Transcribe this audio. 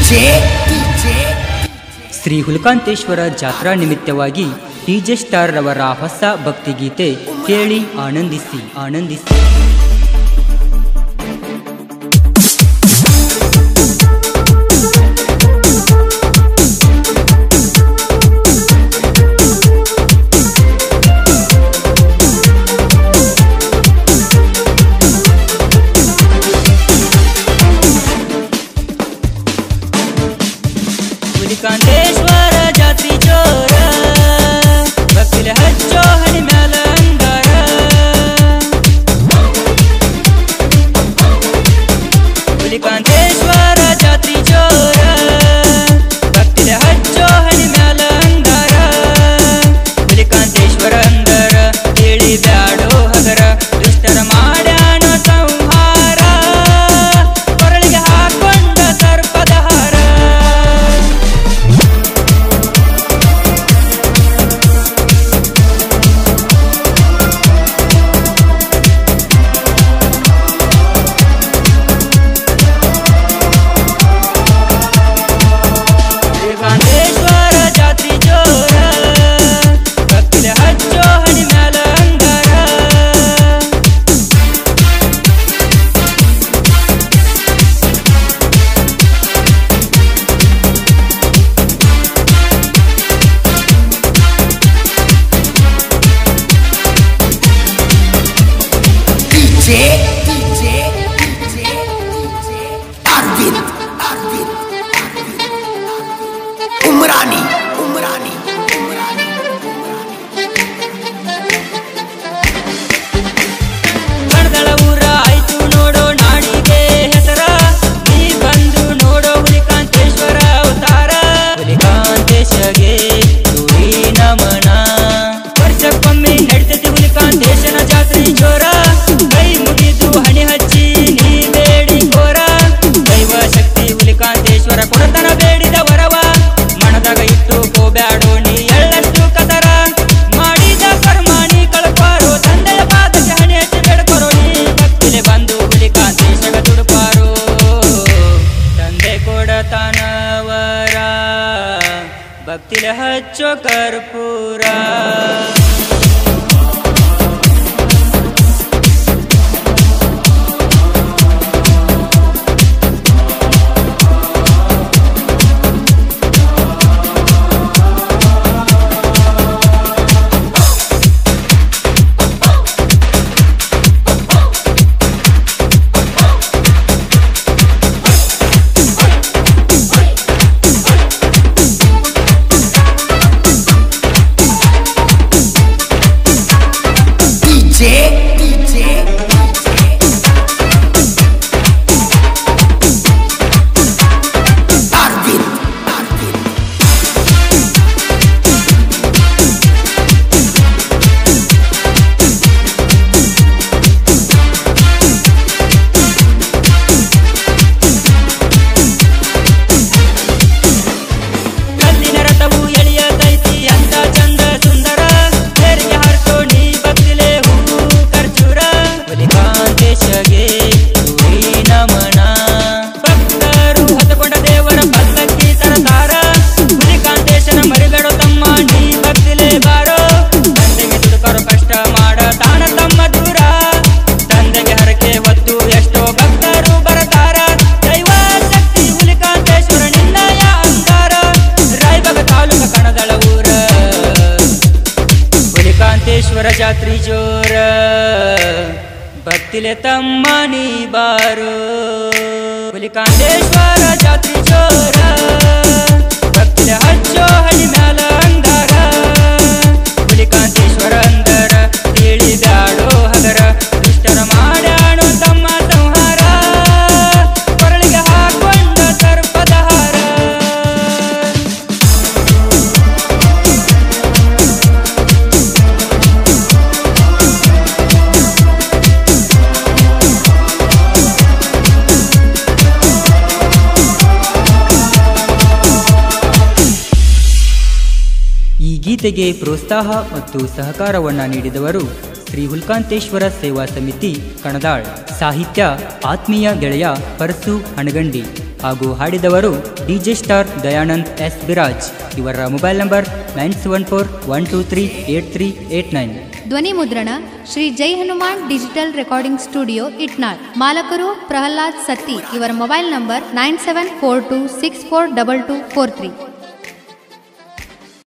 ಶ್ರೀ ಹುಲ್ಕಾಂತೇಶ್ವರ ಜಾತ್ರಾ ನಿಮಿತ್ತವಾಗಿ DJ star ರವರ ಹೊಸ ಭಕ್ತಿಗೀತೆ ಕೇಳಿ ಆನಂದಿಸಿ ಆನಂದಿಸಿ ಹುಲಿಕಾಂತೇಶ್ವರ ಜಾತ್ರಿ ಜೋರ ಭಕ್ತಿಲೆ ಹಚ್ಚೋ ಹಣಿ ಮ್ಯಾಲ ಅಂಗಾರ ಹುಲಿಕಾಂತೇಶ್ವರ ಜಾತ್ರಿ ಜೋರ ಭಕ್ತಿಲೆ ಹಚ್ಚೋ ಹಣಿ ಮ್ಯಾಲ ಅಂಗಾರ ಹುಲಿಕಾಂತೇಶ್ವರ ಅಂದರ ಹೇಳಿ ಬ್ಯಾಡೋ ಹಗರ ದುಷ್ಟರ ಮಾಡ್ಯಾಣ ಸಂಹಾರ ಕೊರಳಿಗೆ ಹಾಕೊಂಡ ಸರ್ಪದ ಹಾರ ಶ್ರೀಕಾಂತೇಶ್ವರ ಜಾತ್ರಿ ಜೋರ ಭಕ್ತಿಲೆ ಹಚ್ಚೋ ಹಣಿ ಮ್ಯಾಲ ಅಂಗಾರ DJ, DJ, DJ, Arvind, Arvind, Arvind, Umrani, Umrani, Umrani, ಕಣದಳ ಊರ ಆಯ್ತು ನೋಡೋ ನಾಡಿಗೆ ಹೆಸರ ನೀ ಬಂದು ನೋಡೋ ಹುಲಿಕಾಂತೇಶ್ವರ ಅವತಾರ ಹುಲಿಕಾಂತೇಶಗೆ ನುಡಿ ನಮನ ವರ್ಷಕ್ಕೊಮ್ಮೆ ನಡಿತೈತಿ ಹುಲಿಕಾಂತೇಶನ ಜಾತ್ರೆ ಜೋರ ಕೈ ಮುಗಿದು ಹಣಿ ಹಚ್ಚಿ ನೀ ಬೇಡಿ ಘೋರ ದೈವ ಶಕ್ತಿ ಹುಲಿಕಾಂತೇಶ್ವರ ಕೊಡತನ ಬೇಡಿದ ವರವ ಮನದಾಗ ಇಟ್ಟು ಕೋಬ್ಯಾಡೋ ನೀ ಎಳ್ಳಷ್ಟು ಕದರ ಮಾಡಿದ ಕರ್ಮ ನೀ ಕಳ್ಪಾರೋ ತಂದೆಯ ಪಾದಕ್ಕೆ ಹಣಿ ಹಚ್ಚಿ ಬೇಡ್ಕೊರೋ ನೀ ಭಕ್ತಿಲೆ ಬಂದು ಹುಲಿಕಾಂತೇಶಗ ತುಡುಪಾರೋ ತಂದೆ ಕೊಡತನವರ ಭಕ್ತಿಲೆ ಹಚ್ಚೋ ಕರ್ಪೂರ DJ, DJ, Arvind, Arvind, ಕಲ್ಲಿನ ರಥವು ಎಳೆಯತೈತಿ ಅಂತ ಚಂದ ಸುಂದರ ತೆರಿಗೆ ಹರ್ಸೋ ನೀ ಭಕ್ತಿಲೆ ಹೂ ಖರ್ಜೂರ ಹುಲಿಕಾಂತೇಶಗೆ ನುಡಿ ನಮನ ಭಕ್ತರು ಹತ್ತಕೊಂಡ ದೇವರ ಪಲ್ಲಕ್ಕಿ ತರತಾರ ಹುಲಿಕಾಂತೇಶನ ಮರಿಬೇಡೋ ತಮ್ಮ ನೀ ಭಕ್ತಿಲೆ ಬಾರೋ ತಂದೆಗೆ ದುಡುಕರು ಕಷ್ಟ ಮಾಡ ತಾನ ತಮ್ಮ ದೂರ ತಂದೆಗೆ ಹರಕೆ ಹೊತ್ತು ಎಷ್ಟೋ ಭಕ್ತರು ಬರತಾರ ದೈವ ಶಕ್ತಿ ಹುಲಿಕಾಂತೇಶ್ವರ ನಿನ್ನಯ ಅಂಗಾರ ರಾಯಬಾಗ ತಾಲೂಕ ಕಣದಳ ಊರ ಹುಲಿಕಾಂತೇಶ್ವರ ಜಾತ್ರಿ ಜೋರ ಭಕ್ತಿಲೆ ತಮ್ಮ ನೀ ಬಾರೋ ಹುಲಿಕಾಂತೇಶ್ವರ ಜಾತ್ರಿ ಜೋರ ಭಕ್ತಿಲೆ ಹಚ್ಚೋ ಹಣಿ ಮ್ಯಾಲ ಅಂಗಾರ ಹುಲಿಕಾಂತೇಶ್ವರ ಅಂದರ ತಿಳಿದಾಡೋ ಹಗರ ದುಷ್ಟರ ಮಾಡ್ಯಾಣೋ ತಮ್ಮ ಸಂಹಾರ ಕೊರಳಿಗೆ ಹಾಕೊಂಡ ಸರ್ಪದ ಹಾರ ಈ ಗೀತೆಗೆ ಪ್ರೋತ್ಸಾಹ ಮತ್ತು ಸಹಕಾರವನ್ನ ನೀಡಿದವರು ಶ್ರೀ ಹುಲ್ಕಾಂತೇಶ್ವರ ಸೇವಾ ಸಮಿತಿ ಕಣದಾಳ್ ಸಾಹಿತ್ಯ ಆತ್ಮೀಯ ಗೆಳೆಯ ಪರಸು ಹಣಗಂಡಿ ಹಾಗೂ ಹಾಡಿದವರು DJ star Dayanand S Biraj ಇವರ mobile number nine seven four one two three eight three eight nine ಧ್ವನಿ ಮುದ್ರಣ Shri Jai Hanuman digital recording studio Itnal ಮಾಲಕರು ಪ್ರಹ್ಲಾದ್ ಸತ್ತಿ ಇವರ mobile number nine seven four two six four double two four three